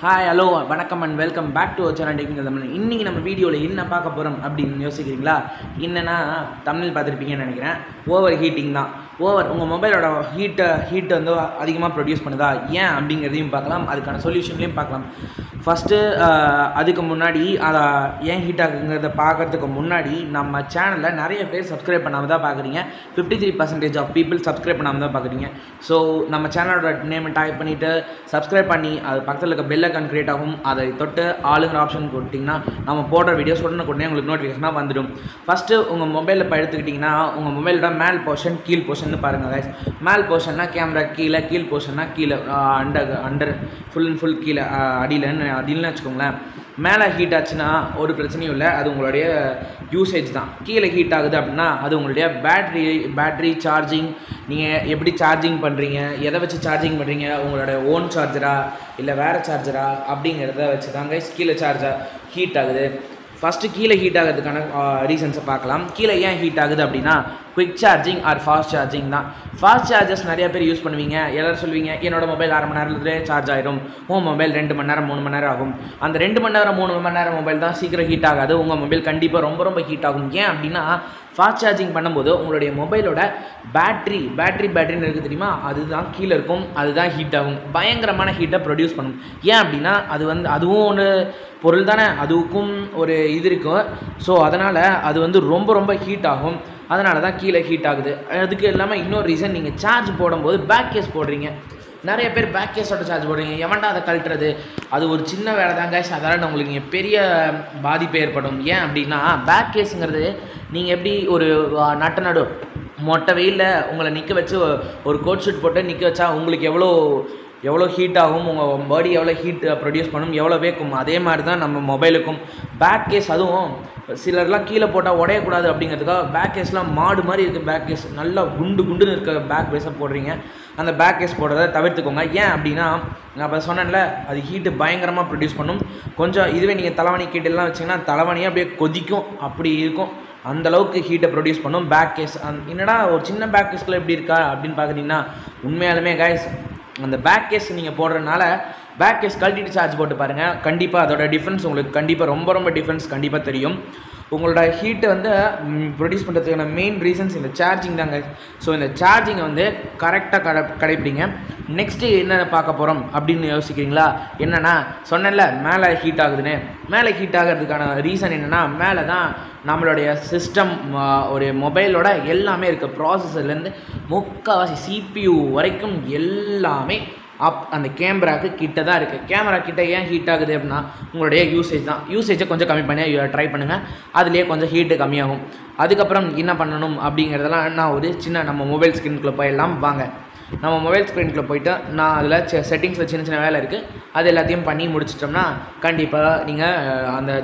hi hello வணக்கம் and welcome back to channel technical Tamil இன்றைக்கி நம்ம வீடியோவில் என்ன பார்க்க போகிறோம் அப்படின்னு யோசிக்கிறீங்களா என்னென்னா தமிழ் பார்த்துருப்பீங்கன்னு நினைக்கிறேன் ஓவர் ஹீட்டிங் தான் ஓவர் உங்கள் மொபைலோட ஹீட்டை ஹீட் வந்து அதிகமாக ப்ரொடியூஸ் பண்ணுதா ஏன் அப்படிங்கிறதையும் பார்க்கலாம் அதுக்கான சொல்யூஷன்லையும் பார்க்கலாம் ஃபஸ்ட்டு அதுக்கு முன்னாடி அதை ஏன் ஹீட் ஆகுங்கிறத பார்க்கறதுக்கு முன்னாடி நம்ம சேனலில் நிறைய பேர் சப்ஸ்கிரைப் பண்ணாமல் தான் பார்க்குறீங்க fifty three percentage of people subscribe பண்ணாமல் தான் பார்க்குறீங்க ஸோ நம்ம சேனலோட நேமை டைப் பண்ணிவிட்டு சப்ஸ்கிரைப் பண்ணி அது பக்கத்தில் இருக்க பெல் ஐக்கான் கிரியேட் ஆகும் அதை தொட்டு ஆளுங்கிற ஆப்ஷன் கொடுத்தீங்கன்னா நம்ம போடுற வீடியோஸ் உடனே உடனே உங்களுக்கு நோட்டிஃபிகேஷனாக வந்துடும் ஃபஸ்ட்டு உங்கள் மொபைலில் இப்போ எடுத்துக்கிட்டிங்கன்னா உங்கள் மொபைலோட மேல் போர்ஷன் கீழ் போர்ஷன் பாருங்கள் guys மேல் போர்ஷன்னா கேமரா கீழே கீழ் போர்ஷன்னா கீழே under under full and full கீழே அடியிலன்னு அடியில்னு வச்சுக்கோங்களேன் மேலே ஹீட் ஆச்சுன்னா ஒரு பிரச்சனையும் இல்லை அது உங்களுடைய யூசேஜ் தான் கீழே ஹீட் ஆகுது அப்படின்னா அது உங்களுடைய பேட்ரி பேட்ரி சார்ஜிங் நீங்கள் எப்படி சார்ஜிங் பண்ணுறீங்க எதை வச்சு சார்ஜிங் பண்ணுறீங்க உங்களோட ஓன் சார்ஜரா இல்லை வேறு சார்ஜரா அப்படிங்கிறத வச்சு தாங்க கீழே சார்ஜர் ஹீட் ஆகுது ஃபஸ்ட்டு கீழே ஹீட் ஆகிறதுக்கான ரீசன்ஸை பார்க்கலாம் கீழே ஏன் ஹீட் ஆகுது அப்படின்னா quick charging or fast charging தான் ஃபாஸ்ட் சார்ஜர்ஸ் நிறைய பேர் யூஸ் பண்ணுவீங்க எல்லாரும் சொல்லுவீங்க என்னோட மொபைல் அரை மணி நேரத்துலேயே சார்ஜ் ஆயிடும் உன் மொபைல் ரெண்டு மணி நேரம் மூணு மணி நேரம் ஆகும் அந்த ரெண்டு மணி நேரம் மூணு மணி நேரம் மொபைல் தான் சீக்கிரம் ஹீட் ஆகாது உங்கள் மொபைல் கண்டிப்பாக ரொம்ப ரொம்ப ஹீட் ஆகும் ஏன் அப்படின்னா ஃபாஸ்ட் சார்ஜிங் பண்ணும்போது உங்களுடைய மொபைலோட பேட்ரி பேட்ரி பேட்டரின்னு இருக்குது தெரியுமா அதுதான் கீழே இருக்கும் அதுதான் ஹீட் ஆகும் பயங்கரமான ஹீட்டை ப்ரொடியூஸ் பண்ணும் ஏன் அப்படின்னா அது வந்து அதுவும் ஒன்று பொருள் தானே அதுக்கும் ஒரு இது இருக்கும் ஸோ அதனால் அது வந்து ரொம்ப ரொம்ப ஹீட் ஆகும் அதனால தான் கீழே ஹீட் ஆகுது அதுக்கு இல்லாமல் இன்னொரு ரீசன் நீங்கள் சார்ஜ் போடும்போது பேக் கேஸ் போடுறீங்க நிறைய பேர் பேக் கேஸோட சார்ஜ் போடுறீங்க எவன்டா அதை கழட்டுறது அது ஒரு சின்ன வேலை தான் guys அதனால் உங்களுக்கு இங்கே பெரிய பாதிப்பு ஏற்படும் ஏன் அப்படின்னா பேக் கேஸுங்கிறது நீங்கள் எப்படி ஒரு அஹ், நட்ட நடு மொட்டை வெயிலில் உங்களை நிற்க வச்சு ஒரு கோட் ஷூட் போட்டு நிற்க வச்சா உங்களுக்கு எவ்வளோ எவ்வளோ ஹீட் ஆகும் உங்கள் பாடி எவ்வளோ ஹீட் ப்ரொடியூஸ் பண்ணும் எவ்வளோ வேக்கும் அதே மாதிரி தான் நம்ம மொபைலுக்கும் பேக் கேஸ் அதுவும் சிலர்லாம் கீழே போட்டால் உடையக்கூடாது அப்படிங்கிறதுக்காக பேக் கேஸ்லாம் மாடு மாதிரி இருக்குது பேக் கேஸ் நல்லா குண்டு குண்டுன்னு இருக்க பேக் கேஸை போடுறீங்க அந்த பேக் கேஸ் போடுறத தவிர்த்துக்கோங்க ஏன் அப்படின்னா நான் இப்போ சொன்னேன்ல அது ஹீட்டு பயங்கரமாக ப்ரொடியூஸ் பண்ணும் கொஞ்சம் இதுவே நீங்கள் தலைவணி கீட்டெல்லாம் வச்சிங்கன்னா தலைவணியே அப்படியே கொதிக்கும் அப்படி இருக்கும் அந்த அளவுக்கு ஹீட்டை ப்ரொடியூஸ் பண்ணும் பேக் கேஸ் என்னடா ஒரு சின்ன பேக் கேஸ்க்குள்ள எப்படி இருக்கா அப்படின்னு பார்க்குறீங்கன்னா உண்மையாலுமே கைஸ் அந்த பேக் கேஸ் நீங்கள் போடுறதுனால பேக் கேஸ் கழட்டிட்டு சார்ஜ் போட்டு பாருங்கள் கண்டிப்பாக அதோட டிஃப்ரென்ஸ் உங்களுக்கு கண்டிப்பாக ரொம்ப ரொம்ப டிஃப்ரென்ஸ் கண்டிப்பாக தெரியும் உங்களோட ஹீட்டை வந்து ப்ரொடியூஸ் பண்ணுறதுக்கான மெயின் ரீசன்ஸ் இந்த சார்ஜிங் தாங்க ஸோ இந்த சார்ஜிங்கை வந்து கரெக்டாக கடை கடைப்பிடிங்க நெக்ஸ்ட்டு என்ன பார்க்க போகிறோம் அப்படின்னு யோசிக்கிறீங்களா என்னென்னா சொன்னேன்ல மேலே ஹீட் ஆகுதுன்னு மேலே ஹீட் ஆகிறதுக்கான ரீசன் என்னென்னா மேலே தான் நம்மளுடைய சிஸ்டம் ஒரு மொபைலோட எல்லாமே இருக்குது ப்ராசஸர்லேருந்து முக்கால்வாசி சிபியூ வரைக்கும் எல்லாமே அப் அந்த கேமராக்கு கிட்ட தான் இருக்குது கேமரா கிட்ட ஏன் ஹீட் ஆகுது அப்படின்னா உங்களுடைய யூசேஜ் தான் யூசேஜை கொஞ்சம் கம்மி பண்ணி ட்ரை பண்ணுங்கள் அதுலேயே கொஞ்சம் ஹீட்டு கம்மியாகும் அதுக்கப்புறம் என்ன பண்ணணும் அப்படிங்கிறதெல்லாம் நான் ஒரு சின்ன நம்ம மொபைல் ஸ்க்ரீனுக்குள்ளே போயிடலாம் வாங்க நம்ம மொபைல் ஸ்க்ரீனுக்குள்ளே போயிட்டு நான் அதில் செட்டிங்ஸில் சின்ன சின்ன வேலை இருக்குது அது எல்லாத்தையும் பண்ணி முடிச்சிட்டோம்னா கண்டிப்பாக நீங்கள் அந்த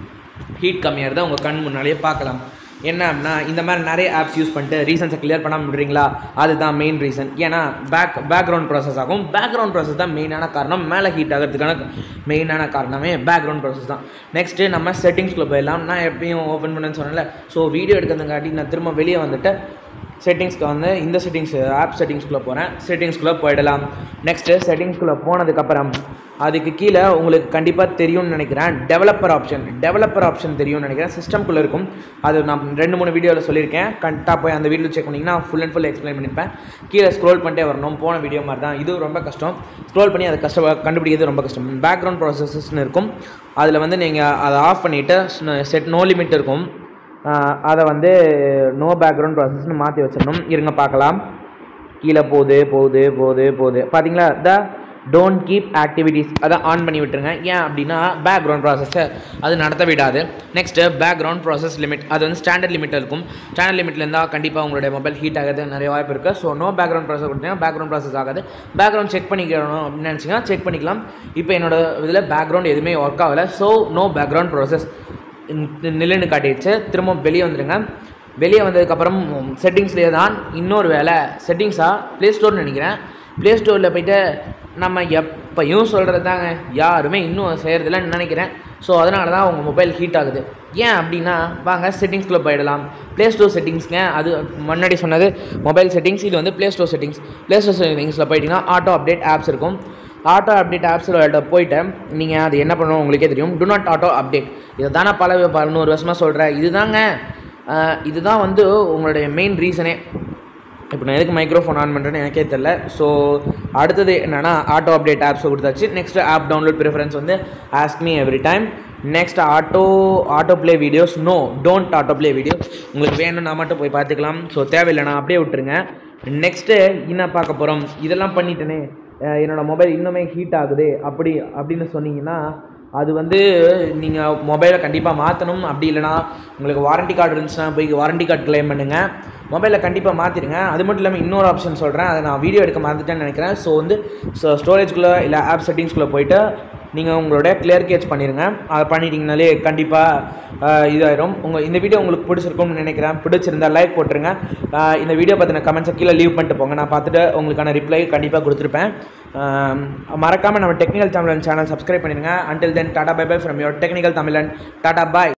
ஹீட் கம்மியாகிறத உங்கள் கண் முன்னாலேயே பார்க்கலாம் என்ன அப்படின்னா இந்த மாதிரி நிறைய ஆப்ஸ் யூஸ் பண்ணிட்டு ரீசன்ஸை கிளியர் பண்ணாமல் விடுறீங்களா அதுதான் மெயின் ரீசன் ஏன்னா பேக் பேக்ரவுண்ட் ப்ராசஸ் ஆகும் பேக்ரவுண்ட் ப்ராசஸ் தான் மெயினான காரணம் மேலே ஹீட் ஆகிறதுக்கான மெயினான காரணமே பேக்ரவுண்ட் ப்ராசஸ் தான் நெக்ஸ்ட்டு நம்ம செட்டிங்ஸ்குள்ளே போயிடலாம் நான் எப்பயும் ஓப்பன் பண்ணேன்னு சொன்னேன்ல ஸோ வீடியோ எடுக்கிறதுங்காட்டி நான் திரும்ப வெளியே வந்துட்டு செட்டிங்ஸ்க்கு வந்து இந்த செட்டிங்ஸ் ஆப் செட்டிங்ஸ்குள்ளே போகிறேன் செட்டிங்ஸ்குள்ளே போயிடலாம் நெக்ஸ்ட்டு செட்டிங்ஸ்குள்ளே போனதுக்கப்புறம் அதுக்கு கீழே உங்களுக்கு கண்டிப்பாக தெரியும்னு நினைக்கிறேன் டெவலப்பர் ஆப்ஷன் டெவலப்பர் ஆப்ஷன் தெரியும்னு நினைக்கிறேன் சிஸ்டம்குள்ளே இருக்கும் அது நான் ரெண்டு மூணு வீடியோவில் சொல்லியிருக்கேன் கரெக்டாக போய் அந்த வீடியோ செக் பண்ணிங்கன்னா ஃபுல் அண்ட் ஃபுல் எக்ஸ்பிளைன் பண்ணியிருப்பேன் கீழே ஸ்க்ரோல் பண்ணிட்டே வரணும் போன வீடியோ மாதிரி தான் இது ரொம்ப கஷ்டம் ஸ்க்ரோல் பண்ணி அதை கஷ்ட கண்டுபிடிக்கிறது ரொம்ப கஷ்டம் பேக்ரவுண்ட் ப்ராசஸஸ்னு இருக்கும் அதில் வந்து நீங்கள் அதை ஆஃப் பண்ணிவிட்டு செட் நோ லிமிட் இருக்கும் அதை வந்து நோ பேக்ரவுண்ட் ப்ராசஸ்னு மாற்றி வச்சிடணும் இருங்க பார்க்கலாம் கீழே போகுது போகுது போகுது போகுது பார்த்தீங்களா த டோன்ட் கீப் ஆக்டிவிட்டீஸ் அதை ஆன் பண்ணி விட்டுருங்க ஏன் அப்படின்னா பேக்ரவுண்ட் ப்ராசஸை அது நடத்த விடாது நெக்ஸ்ட்டு பேக்ரவுண்ட் ப்ராசஸ் லிமிட் அது வந்து ஸ்டாண்டர்ட் லிமிட்டில் இருக்கும் ஸ்டாண்டர்ட் லிமிட்டில் இருந்தால் கண்டிப்பாக உங்களுடைய மொபைல் ஹீட் ஆகிறது நிறைய வாய்ப்பு இருக்குது ஸோ நோ பேக்ரவுண்ட் ப்ராசஸ் கொடுத்தீங்கன்னா பேக்ரவுண்ட் ப்ராசஸ் ஆகாது பேக்ரவுண்ட் செக் பண்ணிக்கணும் அப்படின்னு நினச்சிங்கன்னா செக் பண்ணிக்கலாம் இப்போ என்னோட இதில் பேக்ரவுண்ட் எதுவுமே ஒர்க் ஆகலை ஸோ நோ பேக்ரவுண்ட் ப்ராசஸ் நில்லுன்னு காட்டிடுச்சு திரும்ப வெளியே வந்துடுங்க வெளியே வந்ததுக்கப்புறம் செட்டிங்ஸ்லேயே தான் இன்னொரு வேலை செட்டிங்ஸாக ப்ளே ஸ்டோர்னு நினைக்கிறேன் ப்ளே ஸ்டோரில் போயிட்டு நம்ம எப்பயும் சொல்கிறது தாங்க யாருமே இன்னும் செய்கிறதில்லன்னு நினைக்கிறேன் ஸோ அதனால தான் உங்கள் மொபைல் ஹீட் ஆகுது ஏன் அப்படின்னா வாங்க செட்டிங்ஸ்குள்ளே போயிடலாம் ப்ளே ஸ்டோர் செட்டிங்ஸ்ங்க அது முன்னாடி சொன்னது மொபைல் செட்டிங்ஸ் இது வந்து play store settings play store செட்டிங்ஸில் போயிட்டிங்கன்னா ஆட்டோ அப்டேட் ஆப்ஸ் இருக்கும் ஆட்டோ அப்டேட் ஆப்ஸில் போயிட்டு நீங்கள் அது என்ன பண்ணணும் உங்களுக்கே தெரியும் டு நாட் ஆட்டோ அப்டேட் இதை தான் நான் பல பதினோரு வருஷமாக சொல்கிறேன் இதுதாங்க அஹ், இதுதான் வந்து உங்களுடைய மெயின் ரீசனே இப்போ நான் எதுக்கு மைக்ரோஃபோன் ஆன் பண்ணுறேன்னு எனக்கே தெரில ஸோ அடுத்தது என்னென்னா ஆட்டோ அப்டேட் ஆப்ஸை கொடுத்தாச்சு நெக்ஸ்ட் ஆப் டவுன்லோட் ப்ரிஃபரன்ஸ் வந்து ask me every time next auto auto play videos no don't auto play videos உங்களுக்கு வேணும்னா மட்டும் போய் பார்த்துக்கலாம் ஸோ தேவையில்லைனா அப்படியே விட்டுருங்க நெக்ஸ்ட்டு என்ன பார்க்க போகிறோம் இதெல்லாம் பண்ணிட்டேனே அஹ் என்னோட மொபைல் இன்னுமே ஹீட் ஆகுது அப்படி அப்படின்னு சொன்னீங்கன்னா அது வந்து நீங்கள் மொபைலை கண்டிப்பாக மாற்றணும் அப்படி இல்லைனா உங்களுக்கு வாரண்டி கார்டு இருந்துச்சுன்னா போய் வாரண்டி கார்டு க்ளைம் பண்ணுங்கள் மொபைலை கண்டிப்பாக மாற்றிடுங்க அது மட்டும் இல்லாமல் இன்னொரு ஆப்ஷன் சொல்கிறேன் அதை நான் வீடியோ எடுக்க மறந்துட்டேன்னு நினைக்கிறேன் ஸோ வந்து ஸோ ஸ்டோரேஜ்குள்ளே இல்லை ஆப் செட்டிங்ஸ்குள்ளே போயிட்டு நீங்கள் உங்களோட கிளியர் கேட்ச் பண்ணிடுங்க அதை பண்ணிட்டீங்கனாலே கண்டிப்பாக இதாயிரும் உங்கள் இந்த வீடியோ உங்களுக்கு பிடிச்சிருக்கும்னு நினைக்கிறேன் பிடிச்சிருந்தா லைக் போட்டுருங்க ஆஹ் இந்த வீடியோ பற்றின கமெண்ட்ஸை கீழே லீவ் பண்ணிட்டு போங்க நான் பார்த்துட்டு உங்களுக்கான ரிப்ளை கண்டிப்பாக கொடுத்துருப்பேன் மறக்காமல் நம்ம டெக்னிக்கல் தமிழன் சேனல் சப்ஸ்கிரைப் பண்ணிடுங்க until then tata bye bye from your technical Tamilan tata bye